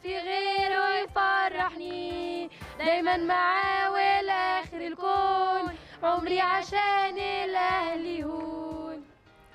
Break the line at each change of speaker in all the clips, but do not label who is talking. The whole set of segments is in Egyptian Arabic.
في غيره يفرحني دايما معاه والاخر الكون عمري عشان الاهلي يهون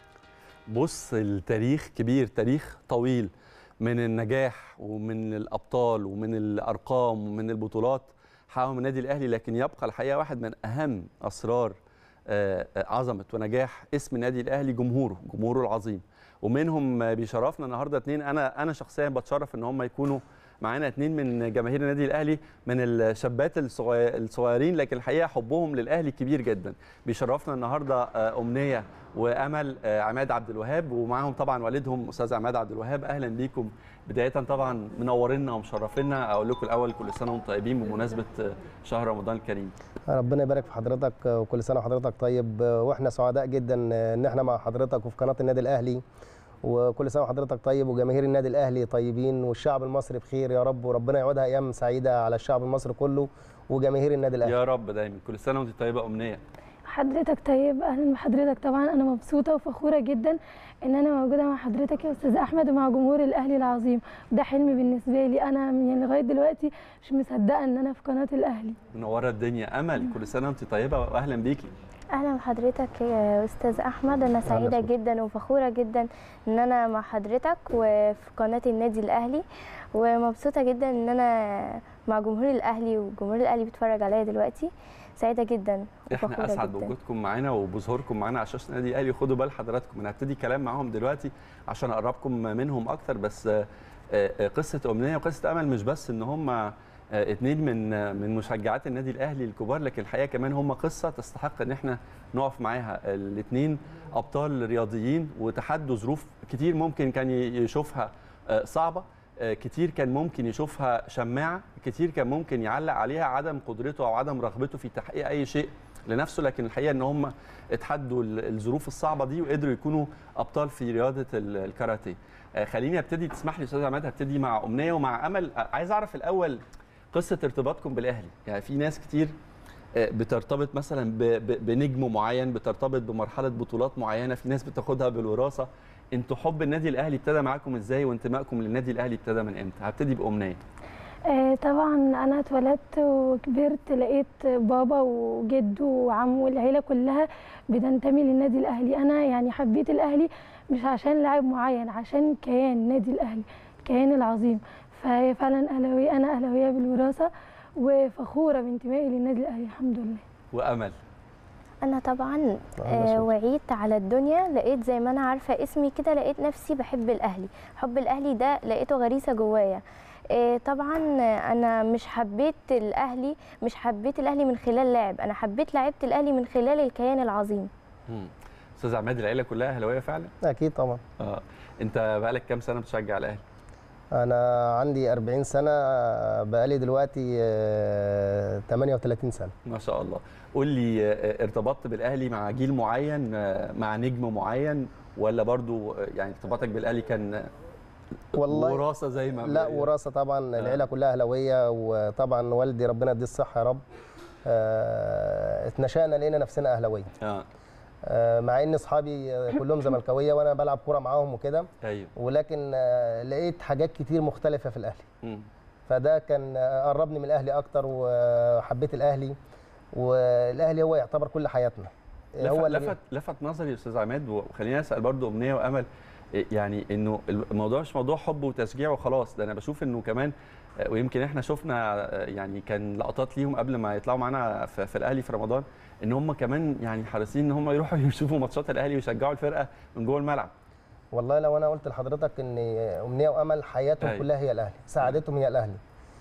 بص التاريخ كبير تاريخ طويل من النجاح ومن الابطال ومن الارقام ومن البطولات حققهم النادي الاهلي لكن يبقى الحقيقه واحد من اهم اسرار آه، آه، عظمه ونجاح اسم النادي الاهلي جمهوره جمهوره العظيم ومنهم آه، بيشرفنا النهارده اتنين انا انا شخصيا بتشرف ان هم يكونوا معانا اتنين من جماهير النادي الاهلي من الشابات الصغي- الصغيرين لكن الحقيقه حبهم للاهلي كبير جدا بيشرفنا النهارده آه، امنيه وامل آه، عماد عبد الوهاب ومعاهم طبعا والدهم استاذ عماد عبد الوهاب اهلا بيكم بدايه طبعا منورينا ومشرفينا اقول لكم الاول كل سنه وانتم طيبين بمناسبه آه، شهر رمضان الكريم
ربنا يبارك في حضرتك وكل سنه وحضرتك طيب واحنا سعداء جدا ان احنا مع حضرتك وفي قناه النادي الاهلي وكل سنه وحضرتك طيب وجماهير النادي الاهلي طيبين والشعب المصري بخير يا رب وربنا يعودها ايام سعيده على الشعب المصري كله وجماهير النادي الاهلي
يا رب دايما كل سنه وانت طيبه امنيه
حضرتك طيب اهلا بحضرتك طبعا انا مبسوطه وفخوره جدا ان انا موجوده مع حضرتك يا استاذ احمد ومع جمهور الاهلي العظيم ده حلم بالنسبه لي انا يعني لغايه دلوقتي مش مصدقه ان انا في قناه الاهلي
منوره الدنيا امل كل سنه وانت طيبه واهلا بيكي
اهلا بحضرتك يا استاذ احمد انا سعيده
وسهلا.
جدا وفخوره جدا ان انا مع حضرتك وفي قناه النادي الاهلي ومبسوطه جدا ان انا مع جمهور الاهلي وجمهور الاهلي بيتفرج عليا دلوقتي سعيده جدا
احنا
وفخوره
اسعد
جدا
بوجودكم معانا وبظهوركم معانا على شاشه النادي الاهلي خدوا بال حضراتكم انا هبتدي كلام معاهم دلوقتي عشان اقربكم منهم اكتر بس آه، آه، قصه امنيه وقصه امل مش بس ان هم آه، اتنين من آه، من مشجعات النادي الاهلي الكبار لكن الحقيقه كمان هم قصه تستحق ان احنا نقف معاها الاثنين ابطال رياضيين وتحدوا ظروف كتير ممكن كان ي- يشوفها آه، صعبه آه، كتير كان ممكن يشوفها شماعه كتير كان ممكن يعلق عليها عدم قدرته او عدم رغبته في تحقيق اي شيء لنفسه لكن الحقيقه ان هم اتحدوا ال- الظروف الصعبه دي وقدروا يكونوا ابطال في رياضه ال- الكاراتيه آه، خليني ابتدي تسمح لي استاذ عماد هبتدي مع امنيه ومع امل آه، عايز اعرف الاول قصه ارتباطكم بالاهلي يعني في ناس كتير آه، بترتبط مثلا ب- ب- بنجم معين بترتبط بمرحله بطولات معينه في ناس بتاخدها بالوراثه انتوا حب النادي الاهلي ابتدى معاكم ازاي وانتمائكم للنادي الاهلي ابتدى من امتى هبتدي بامنيه
آه، طبعا انا اتولدت وكبرت لقيت بابا وجد وعم والعيله كلها بتنتمي للنادي الاهلي انا يعني حبيت الاهلي مش عشان لاعب معين عشان كيان النادي الاهلي الكيان العظيم فهي فعلا اهلاويه انا اهلاويه بالوراثه وفخوره بانتمائي للنادي الاهلي الحمد لله
وامل
انا طبعا
أهلا
آه
وسهلا.
وعيت على الدنيا لقيت زي ما انا عارفه اسمي كده لقيت نفسي بحب الاهلي حب الاهلي ده لقيته غريزه جوايا آه طبعا آه، انا مش حبيت الاهلي مش حبيت الاهلي من خلال لاعب انا حبيت لعيبه الاهلي من خلال الكيان العظيم
مم. استاذ عماد العيله كلها اهلاويه فعلا
اكيد طبعا
اه انت بقالك كام سنه بتشجع الاهلي
انا عندي 40 سنه بقالي دلوقتي آه، 38 سنه
ما شاء الله قول لي آه، ارتبطت بالاهلي مع جيل معين آه، مع نجم معين ولا برضو آه، يعني ارتباطك بالاهلي كان آه،
والله
وراثه زي ما
لا وراثه طبعا العيله كلها اهلاويه وطبعا والدي ربنا يديه الصحه يا رب آه، اتنشأنا لقينا نفسنا اهلاويه
اه
آه، مع ان اصحابي آه، كلهم زملكاويه وانا بلعب كوره معاهم وكده
ايوه
ولكن آه، لقيت حاجات كتير مختلفه في الاهلي
مم.
فده كان آه، قربني من الاهلي اكتر وحبيت الاهلي والاهلي هو يعتبر كل حياتنا
لفت
هو اللي
لفت لفت نظري يا استاذ عماد وخليني اسال برضو امنيه وامل إيه يعني انه الموضوع مش موضوع حب وتشجيع وخلاص ده انا بشوف انه كمان آه، ويمكن احنا شفنا آه، يعني كان لقطات ليهم قبل ما يطلعوا معانا في, في الاهلي في رمضان ان هم كمان يعني حريصين ان هم يروحوا يشوفوا ماتشات الاهلي ويشجعوا الفرقه من جوه الملعب
والله لو انا قلت لحضرتك ان امنيه وامل حياتهم
أيوة.
كلها هي الاهلي سعادتهم هي الاهلي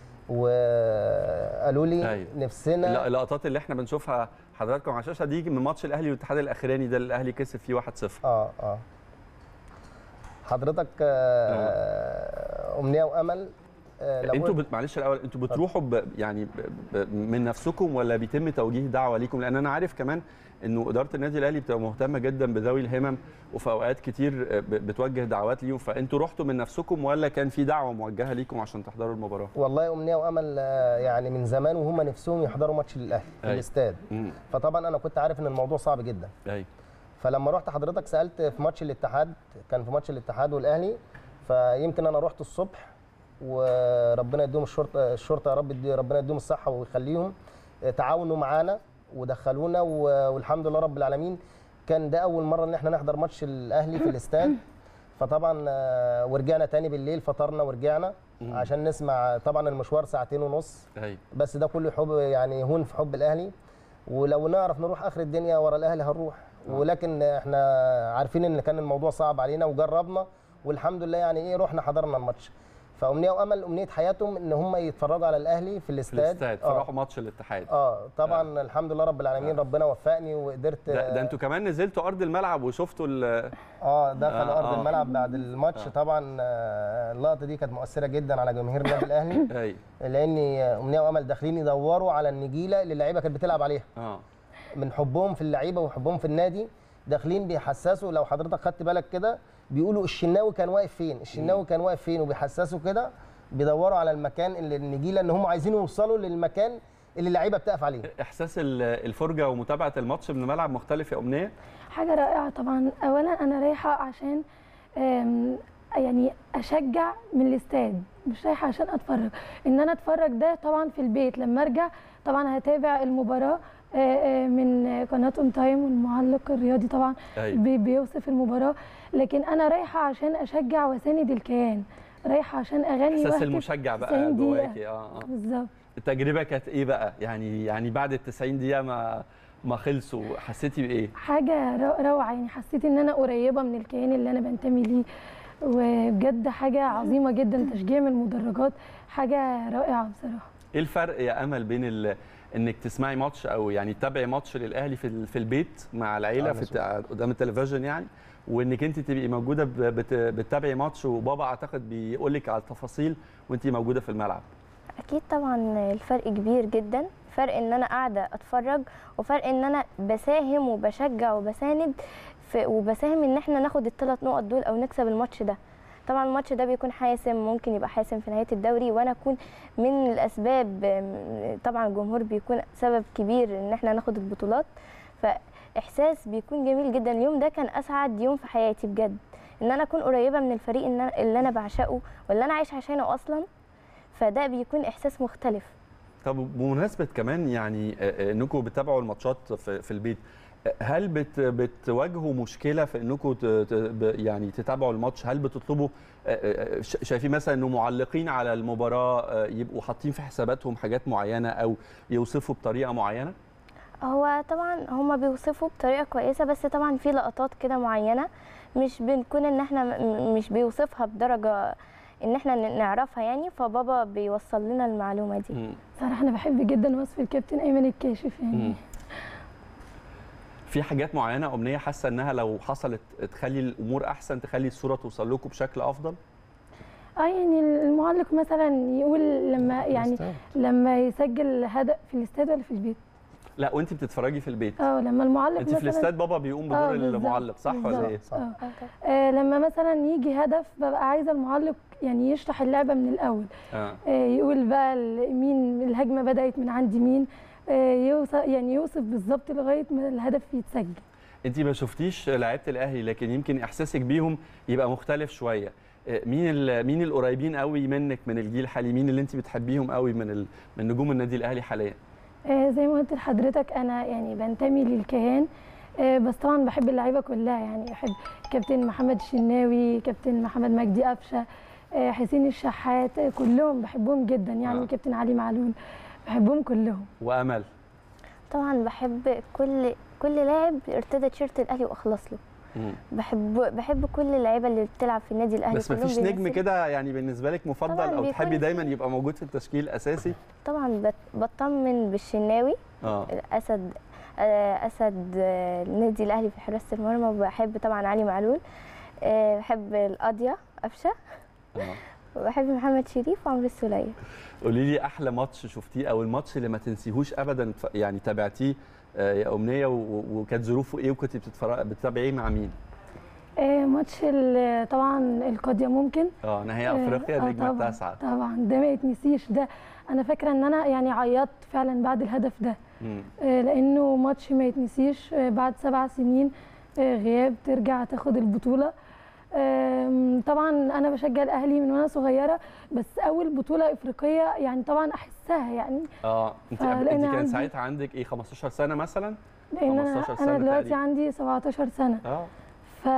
وقالوا لي
أيوة.
نفسنا
الل- اللقطات اللي احنا بنشوفها حضراتكم على الشاشه دي من ماتش الاهلي والاتحاد الاخراني ده اللي الاهلي كسب فيه 1-0
اه اه حضرتك آه امنيه وامل آه لو
انتوا
قلت-
بت... معلش الاول انتوا بتروحوا ب... يعني ب... ب... من نفسكم ولا بيتم توجيه دعوه ليكم لان انا عارف كمان انه اداره النادي الاهلي بتبقى مهتمه جدا بذوي الهمم وفي اوقات كتير ب... بتوجه دعوات ليهم فانتوا رحتوا من نفسكم ولا كان في دعوه موجهه ليكم عشان تحضروا المباراه
والله امنيه وامل آه، يعني من زمان وهم نفسهم يحضروا ماتش للاهلي في
أيوة.
الاستاد
امم
فطبعا انا كنت عارف ان الموضوع صعب جدا
ايوه
فلما رحت حضرتك سالت في ماتش الاتحاد كان في ماتش الاتحاد والاهلي فيمكن انا رحت الصبح وربنا يديهم الشرطه الشرطه يا رب يدي- ربنا يديهم الصحه ويخليهم آه، تعاونوا معانا ودخلونا و- والحمد لله رب العالمين كان ده اول مره ان احنا نحضر ماتش الاهلي في الاستاد فطبعا آه، ورجعنا تاني بالليل فطرنا ورجعنا عشان نسمع طبعا المشوار ساعتين ونص
ايوه
بس ده كله حب يعني هون في حب الاهلي ولو نعرف نروح اخر الدنيا ورا الاهلي هنروح ولكن احنا عارفين ان كان الموضوع صعب علينا وجربنا والحمد لله يعني ايه رحنا حضرنا الماتش فامنيه وامل امنيه حياتهم ان هم يتفرجوا على الاهلي في
في
الاستاد
الاستاد
اه,
فراحوا ماتش الاتحاد
آه طبعا الحمد لله رب العالمين ربنا وفقني وقدرت
ده, ده انتوا كمان نزلتوا ارض الملعب وشفتوا ال-
اه دخلوا
آه،
ارض
آه.
الملعب بعد الماتش
آه.
طبعا آه، اللقطه دي كانت مؤثره جدا على جماهير النادي الاهلي
ايوه
لان امنيه وامل داخلين يدوروا على النجيله اللي اللعيبه كانت بتلعب عليها
اه
من حبهم في اللعيبه وحبهم في النادي داخلين بيحسسوا لو حضرتك خدت بالك كده بيقولوا الشناوي كان واقف فين الشناوي كان واقف فين وبيحسسوا كده بيدوروا على المكان اللي النجيله ان هم عايزين يوصلوا للمكان اللي اللعيبه بتقف عليه
احساس ال- الفرجه ومتابعه الماتش من الملعب مختلف يا امنيه
حاجة رائعة طبعا أولا أنا رايحة عشان آم، يعني أشجع من الاستاد مش رايحة عشان أتفرج إن أنا أتفرج ده طبعا في البيت لما أرجع طبعا هتابع المباراة آه، آه، من قناة أون تايم والمعلق الرياضي طبعا
ايوه
بي- بيوصف المباراة لكن أنا رايحة عشان أشجع وأساند الكيان رايحة عشان أغني
احساس
وأهتف
المشجع بقى
90 دقيقة.
جواكي اه اه
بالظبط
التجربه كانت ايه بقى يعني يعني بعد ال 90 دقيقه ما ما خلصوا حسيتي بايه
حاجة رو- روعة يعني حسيت ان انا قريبة من الكيان اللي انا بنتمي ليه وبجد حاجة عظيمة جدا تشجيع من المدرجات حاجة رائعة بصراحة
ايه الفرق يا امل بين ال... انك تسمعي ماتش او يعني تتابعي ماتش للاهلي في ال- في البيت مع العيله
آه،
في
مظبوط.
الت... قدام التلفزيون يعني وانك انت تبقي موجوده ب... بت... بتتابعي ماتش وبابا اعتقد بيقول لك على التفاصيل وانت موجوده في الملعب
اكيد طبعا الفرق كبير جدا فرق ان انا قاعده اتفرج وفرق ان انا بساهم وبشجع وبساند في وبساهم ان احنا ناخد الثلاث نقط دول او نكسب الماتش ده طبعا الماتش ده بيكون حاسم ممكن يبقى حاسم في نهايه الدوري وانا اكون من الاسباب م- طبعا الجمهور بيكون سبب كبير ان احنا ناخد البطولات فاحساس بيكون جميل جدا اليوم ده كان اسعد يوم في حياتي بجد ان انا اكون قريبه من الفريق إن أنا- اللي انا بعشقه واللي انا عايش عشانه اصلا فده بيكون احساس مختلف
طب بمناسبه كمان يعني آه، آه، انكم بتتابعوا الماتشات في, في البيت آه، هل بت بتواجهوا مشكله في انكم ت- ت- ب- يعني تتابعوا الماتش هل بتطلبوا آه، آه، ش- شايفين مثلا انه معلقين على المباراه آه، يبقوا حاطين في حساباتهم حاجات معينه او يوصفوا بطريقه معينه
هو طبعا هما بيوصفوا بطريقه كويسه بس طبعا في لقطات كده معينه مش بنكون ان احنا م- مش بيوصفها بدرجه ان احنا ن- نعرفها يعني فبابا بيوصل لنا المعلومه دي
مم.
صراحة انا بحب جدا وصف الكابتن ايمن الكاشف
مم.
يعني
في حاجات معينه امنيه حاسه انها لو حصلت تخلي الامور احسن تخلي الصوره توصل لكم بشكل افضل
اه يعني المعلق مثلا يقول لما يعني
الاستاد.
لما يسجل هدف في الاستاد ولا في البيت
لا وانت بتتفرجي في البيت
اه لما المعلق
انت في
مثلا
الاستاد بابا بيقوم
آه،
بدور
بالظبط،
المعلق صح ولا
بالظبط.
ايه
صح.
آه. آه لما مثلا يجي هدف ببقى عايزه المعلق يعني يشرح اللعبه من الاول
اه
آه يقول بقى ال- مين الهجمه بدات من عند مين آه يوصف يعني يوصف بالظبط لغايه ما الهدف يتسجل
انت ما شفتيش لعيبه الاهلي لكن يمكن احساسك بيهم يبقى مختلف شويه آه، مين ال- مين القريبين قوي منك من الجيل الحالي مين اللي انت بتحبيهم قوي من ال- من نجوم النادي الاهلي حاليا
آه زي ما قلت لحضرتك انا يعني بنتمي للكيان آه بس طبعا بحب اللعيبه كلها يعني بحب كابتن محمد الشناوي كابتن محمد مجدي قفشه آه حسين الشحات آه كلهم بحبهم جدا يعني
آه.
آه. كابتن علي معلول بحبهم كلهم
وامل
طبعا بحب كل كل لاعب ارتدى تيشيرت الاهلي واخلص له
مم.
بحب بحب كل اللعيبه اللي بتلعب في النادي الاهلي
بس ما
كلهم
فيش نجم
بيمثلوا.
كده يعني بالنسبه لك مفضل
طبعاً
او
بيكون
تحبي دايما
في-
يبقى موجود في التشكيل الاساسي
طبعا بت- بطمن بالشناوي
اه
اسد آه، اسد آه، النادي الاهلي في حراسه المرمى وبحب طبعا علي معلول آه، بحب القاضيه قفشه
اه
وبحب محمد شريف وعمرو السوليه
قولي لي احلى ماتش شفتيه او الماتش اللي ما تنسيهوش ابدا ف- يعني تابعتيه آه، يا امنيه و- و- وكانت ظروفه ايه وكنت بتتفرج بتتابعيه مع مين؟
آه ماتش ال- طبعا القضيه ممكن
اه نهائي
آه،
افريقيا
آه،
النجمه
طبعاً،
التاسعه
طبعا ده ما يتنسيش ده انا فاكره ان انا يعني عيطت فعلا بعد الهدف ده
مم.
آه، لانه ماتش ما يتنسيش آه، بعد سبع سنين آه، غياب ترجع تاخد البطوله آم، طبعا انا بشجع الاهلي من وانا صغيره بس اول بطوله افريقيه يعني طبعا احسها يعني
اه انت
فلقينا
انت كان
عندي-
ساعتها عندك ايه 15 سنه مثلا
لان انا
15 سنة
انا دلوقتي
تقريباً.
عندي 17 سنه
اه
ف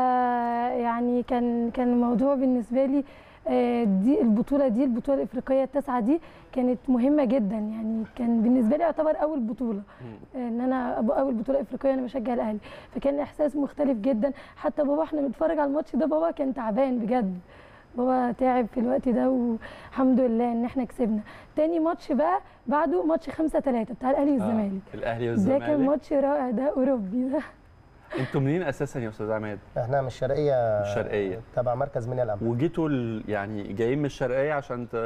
يعني كان كان الموضوع بالنسبه لي آه، دي البطوله دي البطوله الافريقيه التاسعه دي كانت مهمه جدا يعني كان بالنسبه لي يعتبر اول بطوله
مم.
ان انا ابقى اول بطوله افريقيه انا بشجع الاهلي فكان احساس مختلف جدا حتى بابا احنا بنتفرج على الماتش ده بابا كان تعبان بجد بابا تعب في الوقت ده والحمد لله ان احنا كسبنا تاني ماتش بقى بعده ماتش 5 3 بتاع الاهلي والزمالك
آه. الاهلي
ده
والزمالك
كان ماتش رائع ده اوروبي ده
انتوا منين اساسا يا استاذ عماد
احنا من الشرقيه
الشرقية.
تبع مركز منيا الامل
وجيتوا ال- يعني جايين من الشرقيه عشان ت...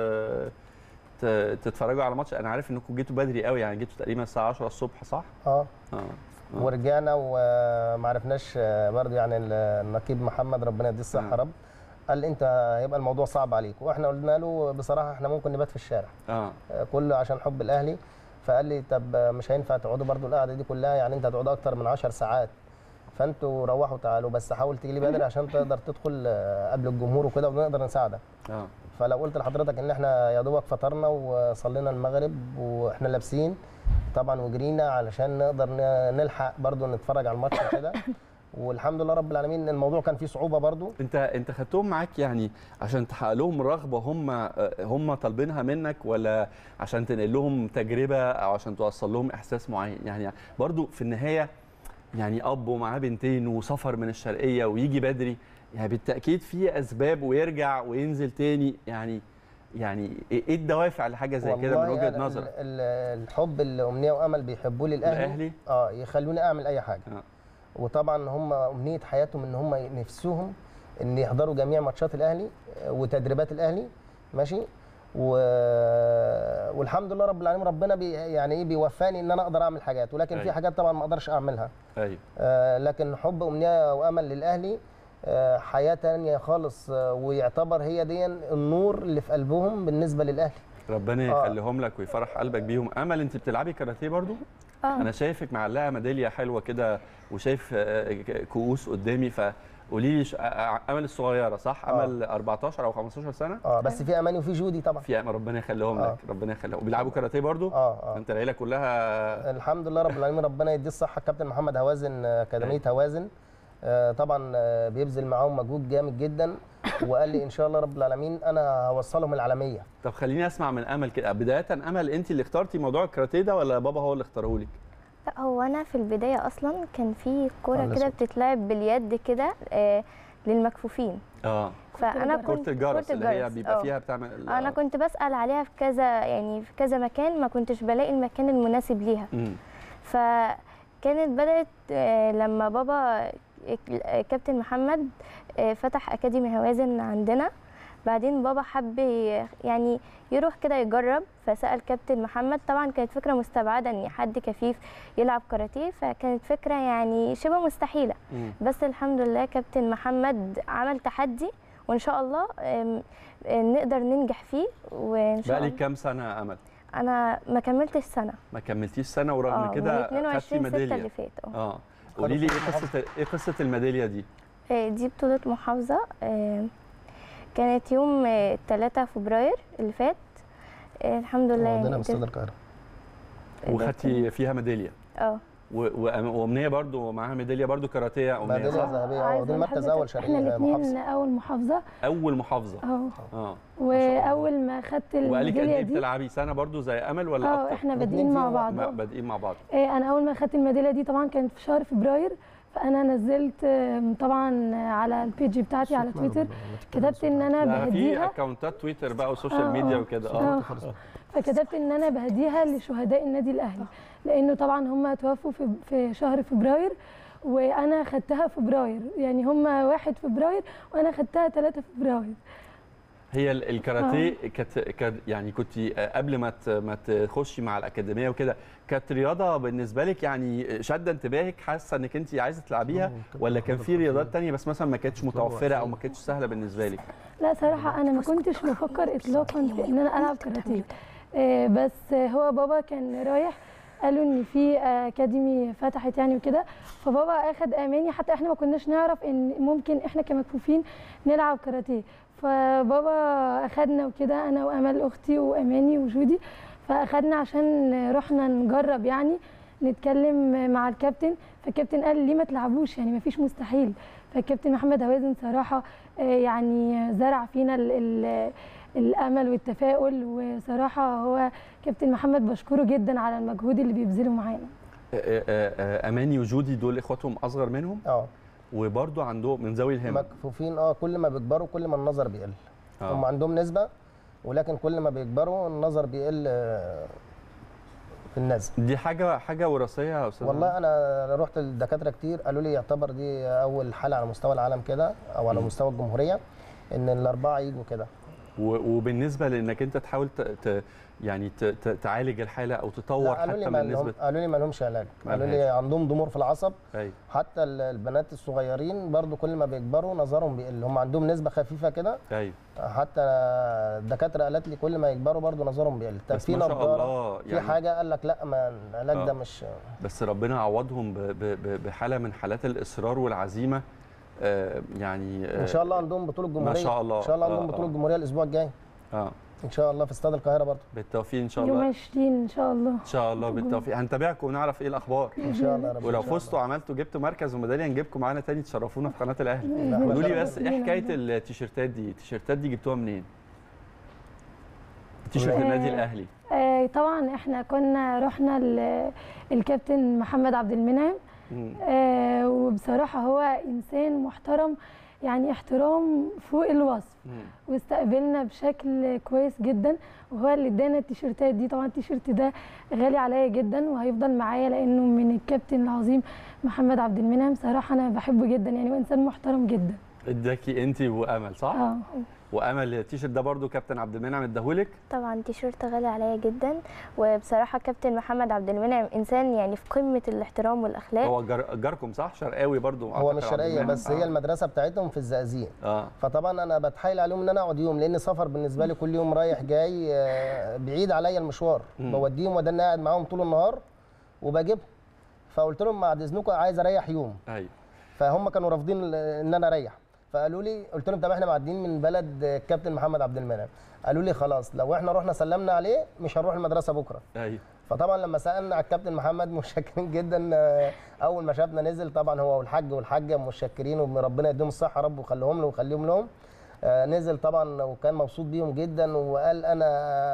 ت... تتفرجوا على ماتش انا عارف انكم جيتوا بدري قوي يعني جيتوا تقريبا الساعه 10 الصبح صح
اه
اه آه.
ورجعنا وما عرفناش برضه يعني النقيب محمد ربنا يديه الصحه
آه.
يا رب قال انت هيبقى الموضوع صعب عليك واحنا قلنا له بصراحه احنا ممكن نبات في الشارع
اه
كله عشان حب الاهلي فقال لي طب مش هينفع تقعدوا برضو القعده دي كلها يعني انت هتقعد اكتر من 10 ساعات فانتوا روحوا تعالوا بس حاول تيجي لي بدري عشان تقدر تدخل آه، قبل الجمهور وكده ونقدر نساعدك
اه
فلو قلت لحضرتك ان احنا يا دوبك فطرنا وصلينا المغرب واحنا لابسين طبعا وجرينا علشان نقدر ن- نلحق برضو نتفرج على الماتش كده والحمد لله رب العالمين الموضوع كان فيه صعوبه برضو
انت انت خدتهم معاك يعني عشان تحقق لهم رغبه هم هم طالبينها منك ولا عشان تنقل لهم تجربه او عشان توصل لهم احساس معين يعني برضو في النهايه يعني اب ومعاه بنتين وسفر من الشرقيه ويجي بدري يعني بالتاكيد في اسباب ويرجع وينزل تاني يعني يعني ايه الدوافع لحاجه زي كده من
والله
وجهه
ال-
نظرك
ال- الحب اللي امنيه وامل بيحبوه للاهلي
الاهلي
اه يخلوني اعمل اي حاجه
آه.
وطبعا هم امنيه حياتهم ان هم نفسهم ان يحضروا جميع ماتشات الاهلي آه، وتدريبات الاهلي ماشي و... والحمد لله رب العالمين ربنا بي يعني ايه بيوفاني ان انا اقدر اعمل حاجات ولكن
أيوة.
في حاجات طبعا ما اقدرش اعملها
ايوه
آه لكن حب امنيه وامل للاهلي آه حياه تانية خالص آه ويعتبر هي دي النور اللي في قلبهم بالنسبه للاهلي
ربنا
آه.
يخليهم لك ويفرح قلبك بيهم امل انت بتلعبي كاراتيه برضو
اه
انا شايفك معلقه ميداليه حلوه كده وشايف آه، ك- كؤوس قدامي فقولي لي ش- آه، امل الصغيره صح
آه.
امل 14 او 15 سنه
اه بس في اماني وفي جودي طبعا
في امل ربنا يخليهم
آه.
لك ربنا يخليهم وبيلعبوا كاراتيه برضو
اه اه
انت العيله كلها
الحمد لله رب العالمين ربنا يديه الصحه الكابتن محمد هوازن آه، اكاديميه هوازن آه، طبعا آه، بيبذل معاهم مجهود جامد جدا وقال لي ان شاء الله رب العالمين انا هوصلهم العالميه
طب خليني اسمع من امل كده بدايه امل انت اللي اخترتي موضوع الكاراتيه ده ولا بابا هو اللي اختاره لك
لا هو انا في البدايه اصلا كان في كوره
على
كده
صوت.
بتتلعب باليد كده آه للمكفوفين
اه
فانا
الجرس.
كنت
كره الجرس اللي هي
الجرس،
بيبقى
آه.
فيها بتعمل
انا كنت بسال عليها في كذا يعني في كذا مكان ما كنتش بلاقي المكان المناسب ليها
مم.
فكانت بدات آه، لما بابا آه، كابتن محمد آه، فتح اكاديمي هوازن عندنا بعدين بابا حب ي- يعني يروح كده يجرب فسال كابتن محمد طبعا كانت فكره مستبعده ان حد كفيف يلعب كاراتيه فكانت فكره يعني شبه مستحيله
مم.
بس الحمد لله كابتن محمد عمل تحدي وان شاء الله آم، آم، نقدر ننجح فيه وان شاء
بقى لي
الله
كام سنه يا امل
انا ما كملتش سنه
ما كملتيش سنه ورغم
اه
كده
من
خدتي
22 6
ميداليه
اللي فات اه
اه قولي لي ايه قصه ايه قصه الميداليه دي
آه، دي بطولة محافظة آه، كانت يوم آه، 3 فبراير اللي فات آه، الحمد لله
عندنا
يعني
في استاد
قدرت-
القاهره
وخدتي فيها ميداليه
اه
و- وأم- وامنيه برضو معاها ميداليه برضو كاراتيه يا امنيه
ميدالية
صح؟
ذهبية اه
عايزة
واخدين مركز
لحضرتك-
اول
احنا
شرقيه
الاثنين
محافظه
اول محافظه
اول محافظه
اهو
اه
واول ما خدت
وبقالك قد
الميداليه
ايه
دي
بتلعبي سنه برضو زي امل ولا
اه
اكتر؟
احنا
الاتنين
بادئين مع
فيهم
بعض
ما-
آه.
بادئين مع بعض
إيه، انا اول ما خدت الميداليه دي طبعا كانت في شهر فبراير فانا نزلت آم، طبعا على البيج بتاعتي على تويتر كتبت ان انا
ده في
بهديها
اكونتات تويتر بقى وسوشيال
آه،
ميديا
آه.
وكده
آه.
اه
فكتبت ان انا بهديها لشهداء النادي الاهلي لانه طبعا هم توفوا في في شهر فبراير وانا خدتها فبراير يعني هم 1 فبراير وانا خدتها 3 فبراير
هي ال- الكاراتيه كانت كانت يعني كنت قبل ما ت- ما تخشي مع الاكاديميه وكده كانت رياضه بالنسبه لك يعني شاده انتباهك حاسه انك انت عايزه تلعبيها ولا كان في رياضات تانية بس مثلا ما كانتش متوفره او ما كانتش سهله بالنسبه لك
لا صراحة أنا ما كنتش بفكر إطلاقا في إن أنا ألعب كاراتيه آه، بس هو بابا كان رايح قالوا ان في اكاديمي فتحت يعني وكده فبابا اخد اماني حتى احنا ما كناش نعرف ان ممكن احنا كمكفوفين نلعب كاراتيه فبابا اخدنا وكده انا وامل اختي واماني وجودي فاخدنا عشان رحنا نجرب يعني نتكلم مع الكابتن فالكابتن قال ليه ما تلعبوش يعني ما فيش مستحيل فالكابتن محمد هوازن صراحه آه، يعني زرع فينا ال ال الامل والتفاؤل وصراحه هو كابتن محمد بشكره جدا على المجهود اللي بيبذله معانا
آه، آه، آه، اماني وجودي دول اخواتهم اصغر منهم
اه
وبرضو عندهم من ذوي الهمم
مكفوفين اه كل ما بيكبروا كل ما النظر بيقل
آه.
هم عندهم نسبه ولكن كل ما بيكبروا النظر بيقل آه، في النزل
دي حاجه حاجه وراثيه يا استاذ
والله انا رحت لدكاتره كتير قالوا لي يعتبر دي اول حاله على مستوى العالم كده او على
مم.
مستوى الجمهوريه ان الاربعه يجوا كده
و- وبالنسبه لانك انت تحاول ت... ت... يعني ت... ت... تعالج الحاله او
لا،
تطور
قالوا لي
حتى
ما
من
لهم
نسبه
قالوا لي ما لهمش علاج
ما
قالوا لي
لهاش.
عندهم ضمور في العصب
ايوه
حتى ال- البنات الصغيرين برضو كل ما بيكبروا نظرهم بيقل هم عندهم نسبه خفيفه كده
ايوه
حتى الدكاتره قالت لي كل ما يكبروا برضو نظرهم بيقل طب
بس
في
ما شاء
نظاره
الله
في
يعني
حاجه قال لك لا ما العلاج
آه.
ده مش
بس ربنا عوضهم ب... ب... ب... بحاله من حالات الاصرار والعزيمه آه يعني آه
ان شاء الله عندهم بطوله جمهوريه
شاء الله.
ان شاء الله عندهم
آه،
بطوله
آه.
جمهوريه الاسبوع الجاي
اه
ان شاء الله في استاد القاهره برضو
بالتوفيق ان شاء
يوم
الله
20 ان شاء الله
ان شاء الله بالتوفيق هنتابعكم ونعرف ايه الاخبار
ان شاء الله يا رب
ولو
إن شاء الله.
فزتوا وعملتوا جبتوا مركز وميداليه نجيبكم معانا تاني تشرفونا في قناه الاهلي
لا،
قولوا لي
ما
بس
شاء
ايه حكايه التيشيرتات دي التيشيرتات دي جبتوها منين تيشيرت
آه،
النادي الاهلي
آه، طبعا احنا كنا رحنا ال- الكابتن محمد عبد المنعم
مم.
آه، وبصراحه هو انسان محترم يعني احترام فوق الوصف
مم.
واستقبلنا بشكل كويس جدا وهو اللي ادانا التيشيرتات دي طبعا التيشيرت ده غالي عليا جدا وهيفضل معايا لانه من الكابتن العظيم محمد عبد المنعم صراحه انا بحبه جدا يعني هو انسان محترم جدا
اداكي انت وامل صح؟
اه
وامل التيشيرت ده برضو كابتن عبد المنعم اداهولك
طبعا تيشيرت غالي عليا جدا وبصراحه كابتن محمد عبد المنعم انسان يعني في قمه الاحترام والاخلاق
هو جار جاركم صح؟ شرقاوي برضو
هو
أعتقد
مش
عبد
شرقيه
المنعم.
بس هي
آه.
المدرسه بتاعتهم في الزقازيق
اه
فطبعا انا بتحايل عليهم ان انا اقعد يوم لان سفر بالنسبه لي كل يوم رايح جاي آه، بعيد عليا المشوار
مم.
بوديهم وده انا قاعد معاهم طول النهار وبجيبهم فقلت لهم بعد اذنكم عايز اريح يوم
ايوه
فهم كانوا رافضين ان انا اريح فقالوا لي قلت لهم طب احنا معديين من بلد الكابتن محمد عبد المنعم قالوا لي خلاص لو احنا رحنا سلمنا عليه مش هنروح المدرسه بكره
ايوه
فطبعا لما سالنا على الكابتن محمد متشكرين جدا آه، اول ما شافنا نزل طبعا هو والحاج والحاجه متشكرين وربنا يديهم الصحه يا رب ويخليهم له ويخليهم لهم آه، نزل طبعا وكان مبسوط بيهم جدا وقال انا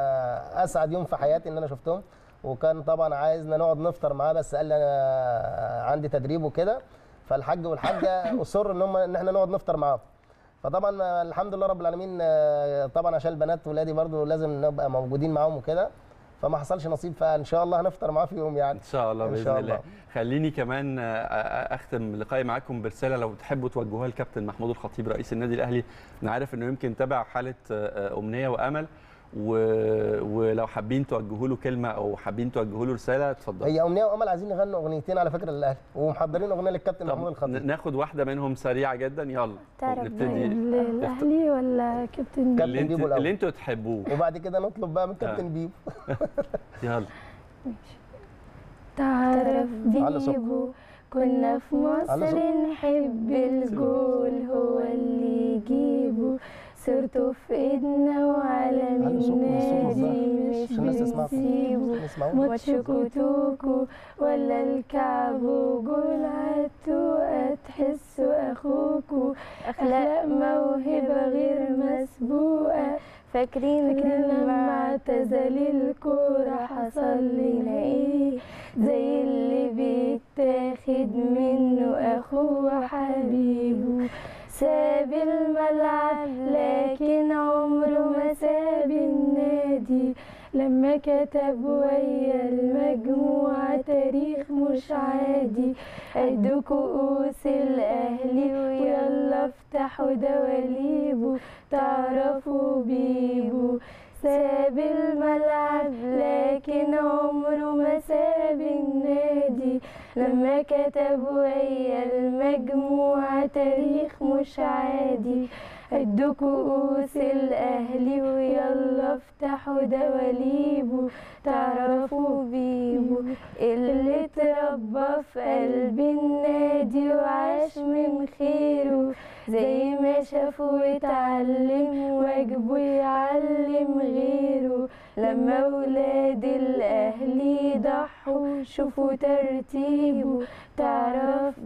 اسعد يوم في حياتي ان انا شفتهم وكان طبعا عايزنا نقعد نفطر معاه بس قال لي انا عندي تدريب وكده فالحاج والحاجه اصروا ان هم ان احنا نقعد نفطر معاهم فطبعا آه، الحمد لله رب العالمين آه، طبعا عشان البنات ولادي برضو لازم نبقى موجودين معاهم وكده فما حصلش نصيب فان شاء الله هنفطر معاه في يوم يعني
ان شاء الله
إن
باذن
شاء
الله
الله.
خليني كمان آه، آه، اختم لقائي معاكم برساله لو تحبوا توجهوها للكابتن محمود الخطيب رئيس النادي الاهلي انا عارف انه يمكن تابع حاله آه، آه، امنيه وامل و... ولو حابين توجهوا له كلمه او حابين توجهوا له رساله اتفضلوا
هي امنيه وامل عايزين يغنوا اغنيتين على فكره للاهلي ومحضرين اغنيه للكابتن محمود
طب
الخطيب
ن- ناخد واحده منهم سريعه جدا يلا
تعرف
نبتدي
الاهلي ولا كابتن
كابتن
اللي انت
بيبو الأول.
اللي انتوا تحبوه
وبعد كده نطلب بقى من كابتن بيبو
يلا
تعرف
على صوت.
بيبو كنا في
على
مصر
صوت.
نحب الجول هو اللي يجيبه صورته في ايدنا وعلم
على صوت من الصوت
النادي
والله.
مش
عشان الناس تسمعكم
بنسيبه
عشان يسمعونا.
ماتش كوتوكو ولا الكعب وجول عدتو تحسوا اخوكو اخلاق موهبه غير مسبوقه
فاكرين
فاكرين لما
لما
اعتزل الكورة حصل لنا ايه زي اللي بيتاخد منه اخوه حبيبه ساب الملعب لكن عمره ما ساب النادي لما كتب ويا المجموعة تاريخ مش عادي عدوا كؤوس الأهلي ويلا افتحوا دواليبه تعرفوا بيبو ساب الملعب لكن عمره ما ساب النادي لما كتب ويا المجموعة تاريخ مش عادي هدوا كؤوس الأهلي ويلا افتحوا دواليبه تعرفوا بيبو اللي اتربى في قلب النادي وعاش من خيره زي ما شاف واتعلم واجبه يعلم غيره لما ولاد الاهلي ضحوا شوفوا ترتيبه تعرف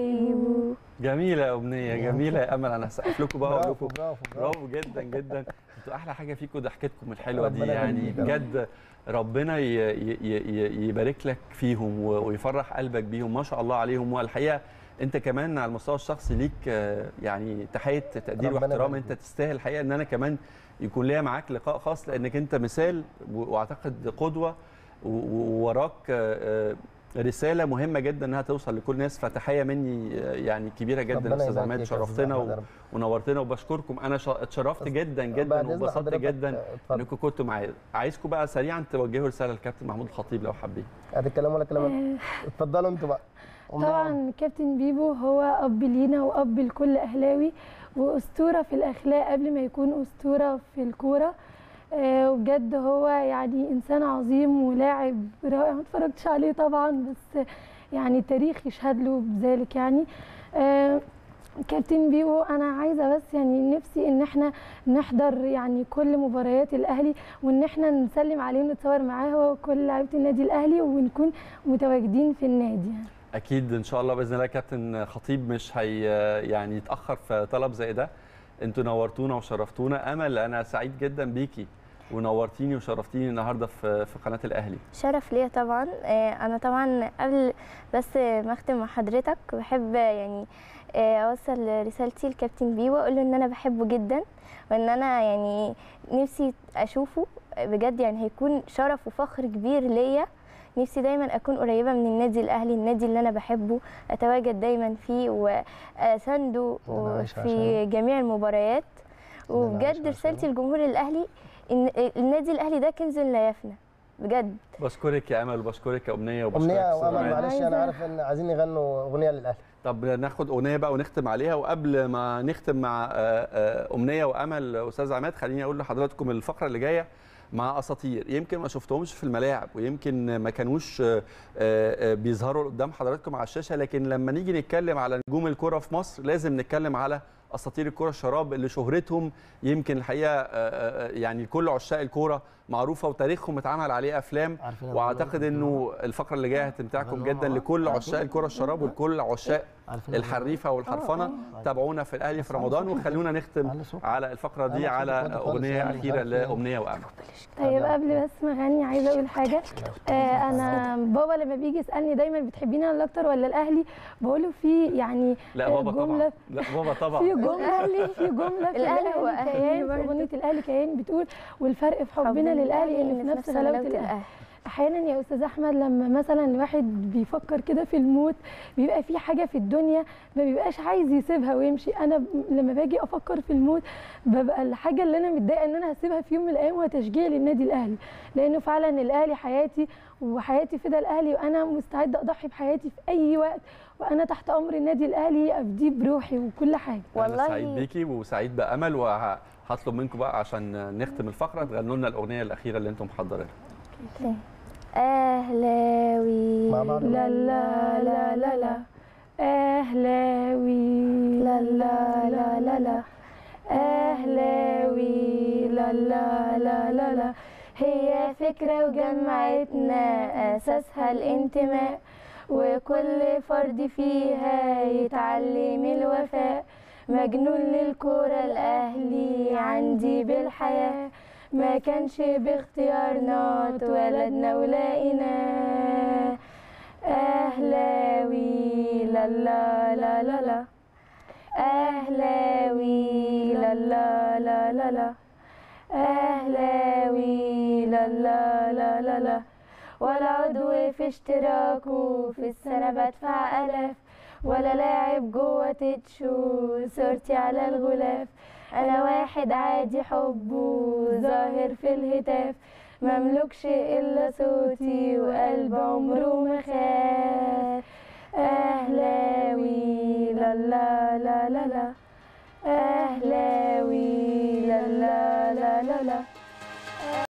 بيبو
جميله يا امنيه جميله يا امل انا هسقف لكم بقى واقول
برافو
لكم
برافو
برافو جدا جدا انتوا احلى حاجه فيكم ضحكتكم الحلوه دي
ربنا
يعني
يخليك يا رب.
بجد ربنا ي- ي- ي- يبارك لك فيهم و- ويفرح قلبك بيهم ما شاء الله عليهم والحقيقه انت كمان على المستوى الشخصي ليك آه، يعني تحيه تقدير
ربنا
واحترام
يبارك
انت تستاهل الحقيقه ان انا كمان يكون ليا معاك لقاء خاص لانك انت مثال و- واعتقد قدوه و- و- ووراك آه، آه، رساله مهمه جدا انها توصل لكل الناس فتحيه مني آه، يعني كبيره جدا
ربنا
استاذ
يبارك
عماد
فيك يا أستاذ
شرفتنا
أحمد يا
و-
رب.
ونورتنا وبشكركم انا شا- اتشرفت جدا جدا
بعد إذن
وانبسطت
حضرتك،
جدا
اتفضل.
انكم كنتوا معايا عايزكم بقى سريعا توجهوا رساله للكابتن محمود الخطيب لو حابين
هتتكلموا ولا كلام أنا؟ اتفضلوا انتوا بقى
طبعا كابتن بيبو هو اب لينا واب لكل اهلاوي واسطوره في الاخلاق قبل ما يكون اسطوره في الكوره آه، وبجد هو يعني انسان عظيم ولاعب رائع ما اتفرجتش عليه طبعا بس يعني التاريخ يشهد له بذلك يعني آه، كابتن بيبو انا عايزه بس يعني نفسي ان احنا نحضر يعني كل مباريات الاهلي وان احنا نسلم عليه ونتصور معاه هو وكل لعيبه النادي الاهلي ونكون متواجدين في النادي يعني.
اكيد ان شاء الله باذن الله كابتن خطيب مش هي يعني يتاخر في طلب زي ده انتوا نورتونا وشرفتونا امل انا سعيد جدا بيكي ونورتيني وشرفتيني النهارده في في قناه الاهلي
شرف ليا طبعا آه، انا طبعا قبل بس ما اختم مع حضرتك بحب يعني آه، اوصل رسالتي لكابتن بيه واقول له ان انا بحبه جدا وان انا يعني نفسي اشوفه بجد يعني هيكون شرف وفخر كبير ليا نفسي دايما اكون قريبه من النادي الاهلي النادي اللي انا بحبه اتواجد دايما فيه واسانده
أنا عايش
في
عشانه.
جميع المباريات
أنا عايش
وبجد
عشانه.
رسالتي لجمهور الاهلي ان النادي الاهلي ده كنز لا يفنى بجد
بشكرك يا امل وبشكرك يا امنيه وبشكرك
امنيه
يا أستاذ
وامل
عماد.
معلش انا
عايزة-
عارف ان عايزين يغنوا اغنيه للاهلي
طب ناخد اغنيه بقى ونختم عليها وقبل ما نختم مع آه، آه، امنيه وامل استاذ عماد خليني اقول لحضراتكم الفقره اللي جايه مع اساطير يمكن ما شفتهمش في الملاعب ويمكن ما كانوش آه، آه، بيظهروا قدام حضراتكم على الشاشه لكن لما نيجي نتكلم على نجوم الكره في مصر لازم نتكلم على اساطير الكره الشراب اللي شهرتهم يمكن الحقيقه آه، آه، يعني كل عشاق الكوره معروفه وتاريخهم اتعمل عليه افلام
عارفين
واعتقد انه الفقره اللي جايه هتمتعكم جدا لكل عشاق الكره الشراب ولكل عشاق
عارفين
الحريفه والحرفنه تابعونا في الاهلي في رمضان وخلونا نختم
على صوت.
على الفقره دي
أنا
على
صوتي واطي خالص
اغنيه
يعني، مش
اخيره
عارف ليه.
لامنيه وامل
طيب قبل بس ما اغني عايزه اقول حاجه آه انا بابا لما بيجي يسالني دايما بتحبيني انا اكتر ولا الاهلي بقول له في يعني
لا
آه،
بابا طبعا
جمله
لا بابا
في
طبعا
جمله في جمله في
الأهلي هو
الاهلي
أهلي
كيان في
برضه.
اغنيه الاهلي كيان بتقول والفرق في حبنا للاهلي ان في نفس غلاوه الاهلي احيانا يا استاذ احمد لما مثلا الواحد بيفكر كده في الموت بيبقى في حاجه في الدنيا ما بيبقاش عايز يسيبها ويمشي انا ب- لما باجي افكر في الموت ببقى الحاجه اللي انا متضايقه ان انا هسيبها في يوم من الايام هو تشجيع للنادي الاهلي لانه فعلا الاهلي حياتي وحياتي فدا الاهلي وانا مستعده اضحي بحياتي في اي وقت وانا تحت امر النادي الاهلي افديه بروحي وكل حاجه
انا
والله-
سعيد بيكي وسعيد بامل وهطلب منكم بقى عشان نختم الفقره تغنوا لنا الاغنيه الاخيره اللي انتم محضرينها
اهلاوي
مع بعض.
لا لا لا لا لا اهلاوي لا لا لا لا لا اهلاوي لا لا لا لا لا هي فكرة وجمعتنا أساسها الانتماء وكل فرد فيها يتعلم الوفاء مجنون للكرة الأهلي عندي بالحياة ما كانش باختيارنا اتولدنا ولقيناه أهلاوي لا لا لا لا لا أهلاوي لا لا لا لا لا أهلاوي لا لا لا لا لا ولا عضو في اشتراكه في السنة بدفع ألاف ولا لاعب جوه تتشو صورتي على الغلاف أنا واحد عادي حبه ظاهر في الهتاف مملكش إلا صوتي وقلب عمره ما خاف أهلاوي لا لا لا لا لا اهلاوي